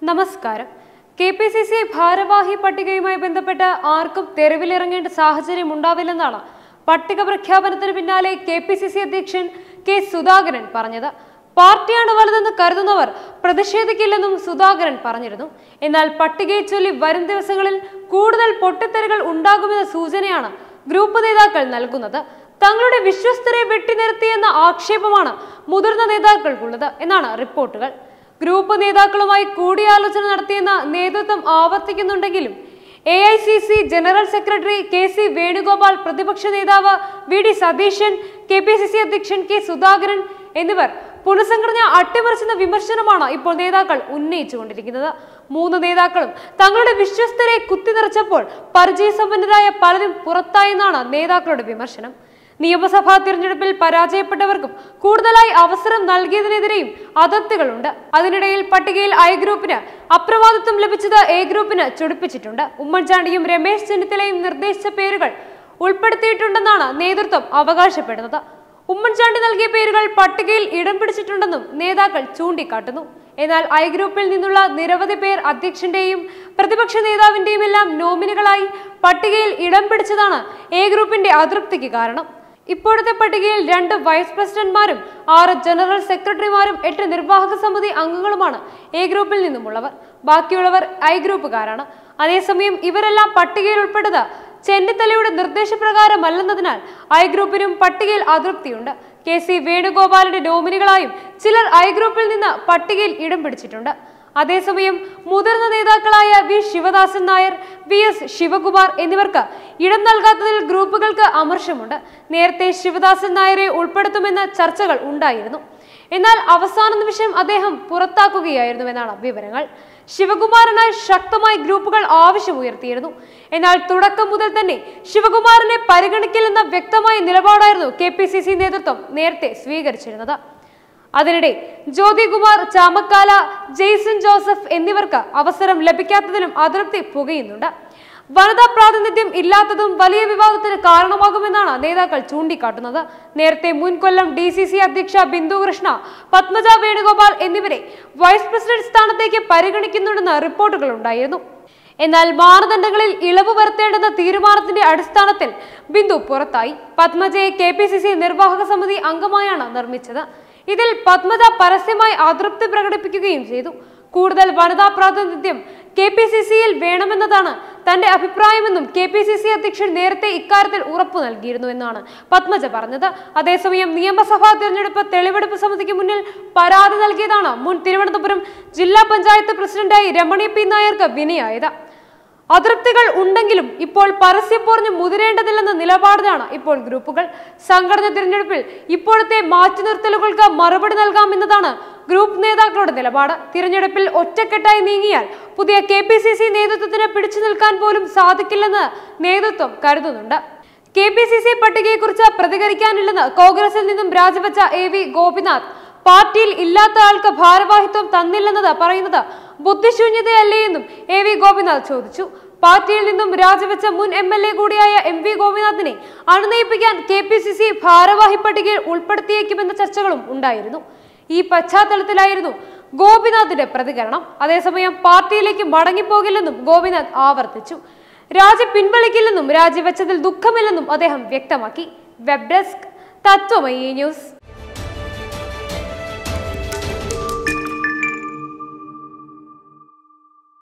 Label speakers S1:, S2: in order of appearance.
S1: നമസ്കാരം K P C C ഭാരവാഹി പട്ടികയുമായി ബന്ധപ്പെട്ട് ആർക്കും തെരുവിലിറങ്ങേണ്ട സാഹചര്യം ഉണ്ടാവില്ലെന്നാണ് പട്ടിക പ്രഖ്യാപനത്തിന് പിന്നാലെ കെ പി സി സി അധ്യക്ഷൻ കെ സുധാകരൻ പറഞ്ഞത് പാർട്ടിയാണ് വലുതെന്ന് കരുതുന്നവർ പ്രതിഷേധിക്കില്ലെന്നും സുധാകരൻ പറഞ്ഞിരുന്നു എന്നാൽ പട്ടികയെ ചൊല്ലി വരും ദിവസങ്ങളിൽ കൂടുതൽ പൊട്ടിത്തെറികൾ ഉണ്ടാകുമെന്ന സൂചനയാണ് ഗ്രൂപ്പ് നേതാക്കൾ നൽകുന്നത് തങ്ങളുടെ വിശ്വസ്തരെ വെട്ടിനിർത്തിയെന്ന ആക്ഷേപമാണ് മുതിർന്ന നേതാക്കൾക്കുള്ളത് എന്നാണ് റിപ്പോർട്ടുകൾ ഗ്രൂപ്പ് നേതാക്കളുമായി കൂടിയാലോചന നടത്തിയെന്ന നേതൃത്വം ആവർത്തിക്കുന്നുണ്ടെങ്കിലും A I C C general secretary K C Venugopal പ്രതിപക്ഷ നേതാവ് V D Satheesan K P C C അധ്യക്ഷൻ കെ സുധാകരൻ എന്നിവർ പുനഃസംഘടന അട്ടിമറിച്ചെന്ന വിമർശനമാണ് ഇപ്പോൾ നേതാക്കൾ ഉന്നയിച്ചുകൊണ്ടിരിക്കുന്നത് മൂന്ന് നേതാക്കളും തങ്ങളുടെ വിശ്വസ്തരെ കുത്തിനിറച്ചപ്പോൾ പരിചയസമ്പന്നരായ പലരും പുറത്തായെന്നാണ് നേതാക്കളുടെ വിമർശനം നിയമസഭാ തിരഞ്ഞെടുപ്പിൽ പരാജയപ്പെട്ടവർക്കും കൂടുതലായി അവസരം നൽകിയതിനെതിരെയും അതൃപ്തികളുണ്ട് അതിനിടയിൽ പട്ടികയിൽ ഐ ഗ്രൂപ്പിന് അപ്രമാദിത്വം ലഭിച്ചത് എ ഗ്രൂപ്പിന് ചൊടിപ്പിച്ചിട്ടുണ്ട് ഉമ്മൻചാണ്ടിയും രമേശ് ചെന്നിത്തലയും നിർദ്ദേശിച്ച പേരുകൾ ഉൾപ്പെടുത്തിയിട്ടുണ്ടെന്നാണ് നേതൃത്വം അവകാശപ്പെടുന്നത് ഉമ്മൻചാണ്ടി നൽകിയ പേരുകൾ പട്ടികയിൽ ഇടം പിടിച്ചിട്ടുണ്ടെന്നും നേതാക്കൾ ചൂണ്ടിക്കാട്ടുന്നു എന്നാൽ ഐ ഗ്രൂപ്പിൽ നിന്നുള്ള നിരവധി പേർ അധ്യക്ഷന്റെയും പ്രതിപക്ഷ നേതാവിന്റെയും എല്ലാം നോമിനികളായി പട്ടികയിൽ ഇടം പിടിച്ചതാണ് എ ഗ്രൂപ്പിന്റെ അതൃപ്തിക്ക് കാരണം ഇപ്പോഴത്തെ പട്ടികയിൽ രണ്ട് വൈസ് പ്രസിഡന്റ്മാരും ആറ് ജനറൽ സെക്രട്ടറിമാരും എട്ട് നിർവാഹക സമിതി അംഗങ്ങളുമാണ് എ ഗ്രൂപ്പിൽ നിന്നുമുള്ളവർ ബാക്കിയുള്ളവർ ഐ ഗ്രൂപ്പുകാരാണ് അതേസമയം ഇവരെല്ലാം പട്ടികയിൽ ഉൾപ്പെട്ടത് ചെന്നിത്തലയുടെ നിർദ്ദേശപ്രകാരമല്ലെന്നതിനാൽ ഐ ഗ്രൂപ്പിനും പട്ടികയിൽ അതൃപ്തിയുണ്ട് കെ സി വേണുഗോപാലിന്റെ നോമിനികളായും ചിലർ ഐ ഗ്രൂപ്പിൽ നിന്ന് പട്ടികയിൽ ഇടം പിടിച്ചിട്ടുണ്ട് അതേസമയം മുതിർന്ന നേതാക്കളായ V Sivadasan Nair V S Sivakumar എന്നിവർക്ക് ഇടം നൽകാത്തതിൽ ഗ്രൂപ്പുകൾക്ക് അമർഷമുണ്ട് നേരത്തെ ശിവദാസൻ നായരെ ഉൾപ്പെടുത്തുമെന്ന ചർച്ചകൾ ഉണ്ടായിരുന്നു എന്നാൽ അവസാന നിമിഷം അദ്ദേഹം പുറത്താക്കുകയായിരുന്നുവെന്നാണ് വിവരങ്ങൾ ശിവകുമാറിനായി ശക്തമായി ഗ്രൂപ്പുകൾ ആവശ്യമുയർത്തിയിരുന്നു എന്നാൽ തുടക്കം മുതൽ തന്നെ ശിവകുമാറിനെ പരിഗണിക്കില്ലെന്ന വ്യക്തമായ നിലപാടായിരുന്നു കെ പി സി സി നേതൃത്വം നേരത്തെ സ്വീകരിച്ചിരുന്നത് അതിനിടെ ജ്യോതികുമാർ ചാമക്കാല ജെയ്സൺ ജോസഫ് എന്നിവർക്ക് അവസരം ലഭിക്കാത്തതിലും അതൃപ്തി പുകയുന്നുണ്ട് വനിതാ പ്രാതിനിധ്യം ഇല്ലാത്തതും വലിയ വിവാദത്തിന് കാരണമാകുമെന്നാണ് നേതാക്കൾ ചൂണ്ടിക്കാട്ടുന്നത് നേരത്തെ മുൻ കൊല്ലം ഡി സി സി അധ്യക്ഷ ബിന്ദു കൃഷ്ണ പത്മജ വേണുഗോപാൽ എന്നിവരെ വൈസ് പ്രസിഡന്റ് സ്ഥാനത്തേക്ക് പരിഗണിക്കുന്നുണ്ടെന്ന് റിപ്പോർട്ടുകൾ ഉണ്ടായിരുന്നു എന്നാൽ മാനദണ്ഡങ്ങളിൽ ഇളവ് വരുത്തേണ്ടെന്ന തീരുമാനത്തിന്റെ അടിസ്ഥാനത്തിൽ ബിന്ദു പുറത്തായി പത്മജയെ കെ പി സി സി നിർവാഹക സമിതി അംഗമായാണ് നിർമ്മിച്ചത് ഇതിൽ പത്മജ പരസ്യമായി അതൃപ്തി പ്രകടിപ്പിക്കുകയും ചെയ്തു കൂടുതൽ വനിതാ പ്രാതിനിധ്യം കെ പി സി സിയിൽ വേണമെന്നതാണ് തന്റെ അഭിപ്രായമെന്നും കെ പി സി സി അധ്യക്ഷൻ നേരത്തെ ഇക്കാര്യത്തിൽ ഉറപ്പു നൽകിയിരുന്നു എന്നാണ് പത്മജ പറഞ്ഞത് അതേസമയം നിയമസഭാ തിരഞ്ഞെടുപ്പ് തെളിവെടുപ്പ് സമിതിക്ക് മുന്നിൽ പരാതി നൽകിയതാണ് മുൻ തിരുവനന്തപുരം ജില്ലാ പഞ്ചായത്ത് പ്രസിഡന്റായി രമണി പി നായർക്ക് വിനയായത് അതൃപ്തികൾ ഉണ്ടെങ്കിലും ഇപ്പോൾ പരസ്യപ്പോറിഞ്ഞ് മുതിരേണ്ടതില്ലെന്ന നിലപാടിലാണ് ഇപ്പോൾ ഗ്രൂപ്പുകൾ സംഘടന തിരഞ്ഞെടുപ്പിൽ ഇപ്പോഴത്തെ മാറ്റി നിർത്തലുകൾക്ക് മറുപടി നൽകാമെന്നതാണ് ഗ്രൂപ്പ് നേതാക്കളുടെ നിലപാട് തിരഞ്ഞെടുപ്പിൽ ഒറ്റക്കെട്ടായി നീങ്ങിയാൽ പുതിയ കെ പി സി സി നേതൃത്വത്തിന് പിടിച്ചു നിൽക്കാൻ പോലും സാധിക്കില്ലെന്ന് നേതൃത്വം കരുതുന്നുണ്ട് കെ പി സി സി പട്ടികയെക്കുറിച്ച് പ്രതികരിക്കാനില്ലെന്ന് കോൺഗ്രസിൽ നിന്നും രാജിവെച്ച എ വി ഗോപിനാഥ് പാർട്ടിയിൽ ഇല്ലാത്ത ആൾക്ക് ഭാരവാഹിത്വം തന്നില്ലെന്നത് പറയുന്നത് ബുദ്ധിശൂന്യതയല്ലേ എന്നും എ വി ഗോപിനാഥ് ചോദിച്ചു പാർട്ടിയിൽ നിന്നും രാജിവെച്ച മുൻ എം എൽ എ കൂടിയായ എം വി ഗോപിനാഥിനെ അണുനയിപ്പിക്കാൻ കെ പി സി സി ഭാരവാഹി പട്ടികയിൽ ഉൾപ്പെടുത്തിയേക്കുമെന്ന ചർച്ചകളും ഉണ്ടായിരുന്നു ഈ പശ്ചാത്തലത്തിലായിരുന്നു ഗോപിനാഥിന്റെ പ്രതികരണം അതേസമയം പാർട്ടിയിലേക്ക് മടങ്ങിപ്പോകില്ലെന്നും ഗോപിനാഥ് ആവർത്തിച്ചു രാജി പിൻവലിക്കില്ലെന്നും രാജിവെച്ചതിൽ ദുഃഖമില്ലെന്നും അദ്ദേഹം വ്യക്തമാക്കി വെബ് ഡെസ്ക് തത്വമയി ന്യൂസ്